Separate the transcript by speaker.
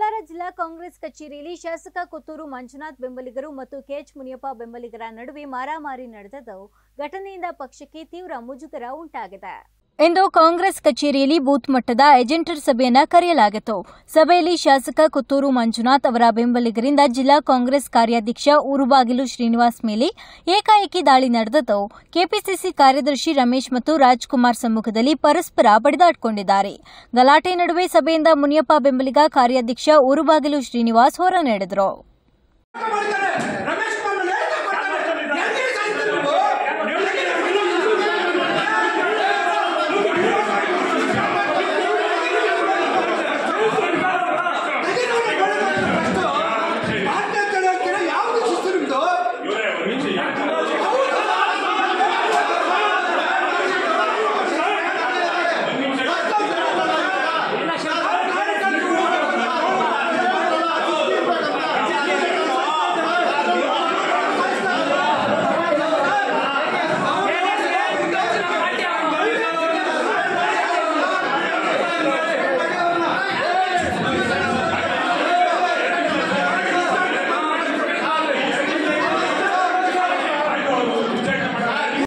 Speaker 1: ಕೋಲಾರ ಜಿಲ್ಲಾ ಕಾಂಗ್ರೆಸ್ ಕಚೇರಿಯಲ್ಲಿ ಶಾಸಕ ಕೊತ್ತೂರು ಮಂಜುನಾಥ್ ಬೆಂಬಲಿಗರು ಮತ್ತು ಕೆಎಚ್ ಮುನಿಯಪ್ಪ ಬೆಂಬಲಿಗರ ನಡುವೆ ಮಾರಾಮಾರಿ ನಡೆದದ್ದು ಘಟನೆಯಿಂದ ಪಕ್ಷಕ್ಕೆ ತೀವ್ರ ಮುಜುಗರ ಉಂಟಾಗಿದೆ ಇಂದು ಕಾಂಗ್ರೆಸ್ ಕಚೇರಿಯಲ್ಲಿ ಬೂತ್ ಮಟ್ಟದ ಏಜೆಂಟರ್ ಸಭೆಯನ್ನ ಕರೆಯಲಾಗಿತ್ತು ಸಭೆಯಲ್ಲಿ ಶಾಸಕ ಕೊತ್ತೂರು ಮಂಜುನಾಥ್ ಅವರ ಬೆಂಬಲಿಗರಿಂದ ಜಿಲ್ಲಾ ಕಾಂಗ್ರೆಸ್ ಕಾರ್ಯಾಧ್ಯಕ್ಷ ಊರುಬಾಗಿಲು ಶ್ರೀನಿವಾಸ್ ಮೇಲೆ ಏಕಾಏಕಿ ದಾಳಿ ನಡೆದದ್ದು ಕೆಪಿಸಿಸಿ ಕಾರ್ಯದರ್ಶಿ ರಮೇಶ್ ಮತ್ತು ರಾಜ್ಕುಮಾರ್ ಸಮ್ಮುಖದಲ್ಲಿ ಪರಸ್ಪರ ಬಡಿದಾಡಿಕೊಂಡಿದ್ದಾರೆ ಗಲಾಟೆ ನಡುವೆ ಸಭೆಯಿಂದ ಮುನಿಯಪ್ಪ ಬೆಂಬಲಿಗ ಕಾರ್ಯಾಧ್ಯಕ್ಷ ಊರುಬಾಗಿಲು ಶ್ರೀನಿವಾಸ್ ಹೊರ ನಡೆದರು